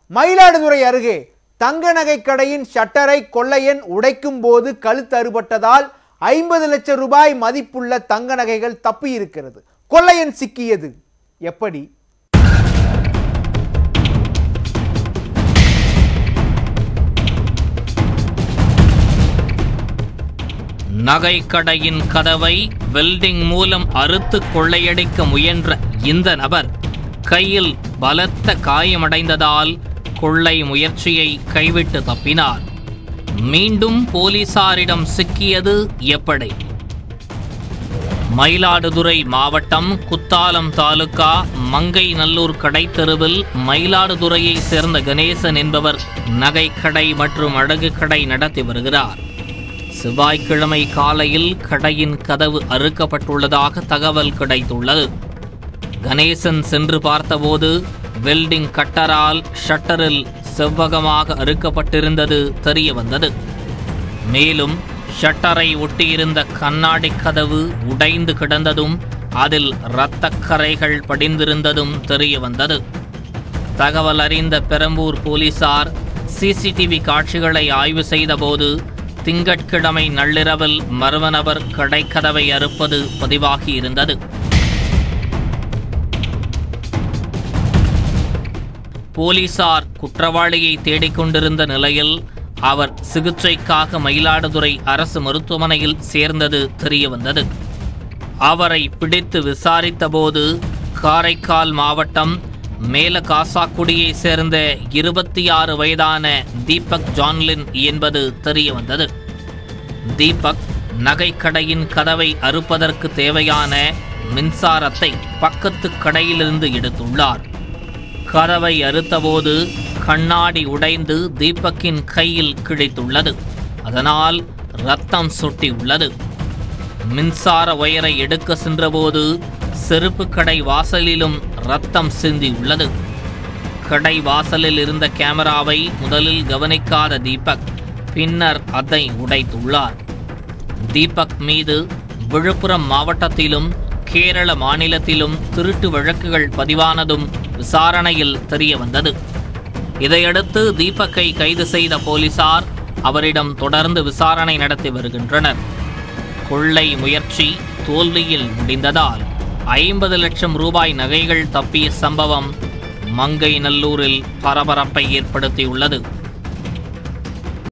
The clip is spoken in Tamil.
மயிலாடுதுறை அருகே தங்க நகை கடையின் ஷட்டரை கொள்ளையன் உடைக்கும் போது கழுத்து அறுபட்டதால் ஐம்பது லட்சம் ரூபாய் மதிப்புள்ள தங்க நகைகள் தப்பியிருக்கிறது கொள்ளையன் சிக்கியது எப்படி நகைக்கடையின் கதவை வெல்டிங் மூலம் அறுத்து கொள்ளையடிக்க முயன்ற இந்த நபர் கையில் பலத்த காயமடைந்ததால் கொள்ளை முயற்சியை கைவிட்டு தப்பினார் மீண்டும் போலீசாரிடம் சிக்கியது எப்படி மயிலாடுதுறை மாவட்டம் குத்தாலம் தாலுகா மங்கை நல்லூர் கடைத்தெருவில் மயிலாடுதுறையை சேர்ந்த கணேசன் என்பவர் நகைக்கடை மற்றும் அழகு கடை நடத்தி வருகிறார் செவ்வாய்க்கிழமை காலையில் கடையின் கதவு அறுக்கப்பட்டுள்ளதாக தகவல் கிடைத்துள்ளது கணேசன் சென்று பார்த்தபோது வெல்டிங் கட்டரால் ஷட்டரில் செவ்வகமாக அறுக்கப்பட்டிருந்தது தெரிய வந்தது மேலும் ஷட்டரை ஒட்டியிருந்த கண்ணாடி கதவு உடைந்து கிடந்ததும் அதில் இரத்தக் கறைகள் படிந்திருந்ததும் தெரிய வந்தது தகவல் அறிந்த பெரம்பூர் போலீசார் சிசிடிவி காட்சிகளை ஆய்வு செய்தபோது திங்கட்கிழமை நள்ளிரவில் மர்ம நபர் கடைக்கதவை அறுப்பது பதிவாகியிருந்தது போலீசார் குற்றவாளியை தேடிக்கொண்டிருந்த நிலையில் அவர் சிகிச்சைக்காக மயிலாடுதுறை அரசு மருத்துவமனையில் சேர்ந்தது தெரியவந்தது அவரை பிடித்து விசாரித்தபோது காரைக்கால் மாவட்டம் மேல காசாக்குடியை சேர்ந்த இருபத்தி ஆறு வயதான தீபக் ஜான்லின் என்பது தெரியவந்தது தீபக் நகைக்கடையின் கதவை அறுப்பதற்கு தேவையான மின்சாரத்தை பக்கத்து கடையிலிருந்து எடுத்துள்ளார் கதவை அறுத்தபோது கண்ணாடி உடைந்து தீபக்கின் கையில் கிழித்துள்ளது அதனால் ரத்தம் சொட்டியுள்ளது மின்சார ஒயரை எடுக்க சென்றபோது செருப்பு கடை வாசலிலும் ரத்தம் சிந்தியுள்ளது கடை வாசலில் இருந்த கேமராவை முதலில் கவனிக்காத தீபக் பின்னர் அதை உடைத்துள்ளார் தீபக் மீது விழுப்புரம் மாவட்டத்திலும் கேரள மாநிலத்திலும் திருட்டு வழக்குகள் பதிவானதும் விசாரணையில் தெரிய வந்தது இதையடுத்து தீபக்கை கைது செய்த போலீசார் அவரிடம் தொடர்ந்து விசாரணை நடத்தி வருகின்றனர் கொள்ளை முயற்சி தோல்வியில் முடிந்ததால் ஐம்பது லட்சம் ரூபாய் நகைகள் தப்பிய சம்பவம் மங்கை நல்லூரில் பரபரப்பை ஏற்படுத்தியுள்ளது